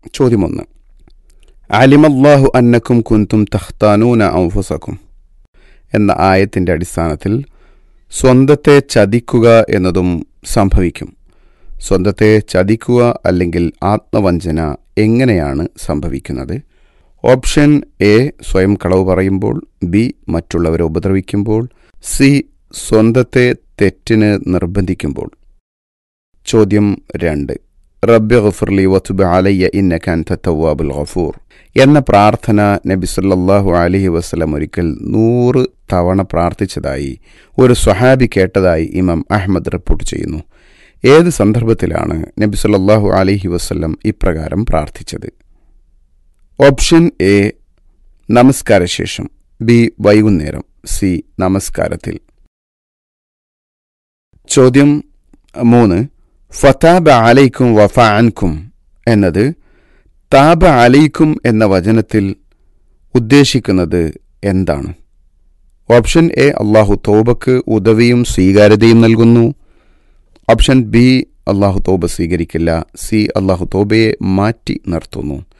ചോദ്യമൊന്ന് അലിമല്ലാഹു അന്നക്കും കുന്തും തഖ്താനൂന ഔഫുസക്കും എന്ന ആയത്തിൻ്റെ അടിസ്ഥാനത്തിൽ സ്വന്തത്തെ ചതിക്കുക എന്നതും സംഭവിക്കും സ്വന്തത്തെ ചതിക്കുക അല്ലെങ്കിൽ ആത്മവഞ്ചന എങ്ങനെയാണ് സംഭവിക്കുന്നത് ഓപ്ഷൻ എ സ്വയം കളവ് പറയുമ്പോൾ ബി മറ്റുള്ളവരെ ഉപദ്രവിക്കുമ്പോൾ സി സ്വന്തത്തെ തെറ്റിന് നിർബന്ധിക്കുമ്പോൾ ചോദ്യം രണ്ട് റബ്ബി ഗഫുർലി വത്തുബ് അലയ്യ ഇന്നക്കാൻ തത്തവാബുൽ ഗഫൂർ എന്ന പ്രാർത്ഥന നബി സല്ലല്ലാഹു അലൈഹി വസല്ലം ഒരിക്കൽ നൂറ് തവണ പ്രാർത്ഥിച്ചതായി ഒരു സ്വഹാബി കേട്ടതായി ഇമാം അഹമ്മദ് റിപ്പോർട്ട് ചെയ്യുന്നു ഏത് സന്ദർഭത്തിലാണ് നബി സല്ലല്ലാഹു അലൈഹി വസല്ലം ഇപ്രകാരം പ്രാർത്ഥിച്ചത് ഓപ്ഷൻ എ നമസ്കാരശേഷം ബി വൈകുന്നേരം സി നമസ്കാരത്തിൽ ചോദ്യം മൂന്ന് ഫതാബ അലൈക്കും വഫ അൻകും എന്നത് താബ അലൈക്കും എന്ന വചനത്തിൽ ഉദ്ദേശിക്കുന്നത് എന്താണ് ഓപ്ഷൻ എ അള്ളാഹു തോബക്ക് ഉദവിയും സ്വീകാര്യതയും നൽകുന്നു ഓപ്ഷൻ ബി അള്ളാഹു തോബ സ്വീകരിക്കില്ല സി അള്ളാഹു തോബയെ മാറ്റി നിർത്തുന്നു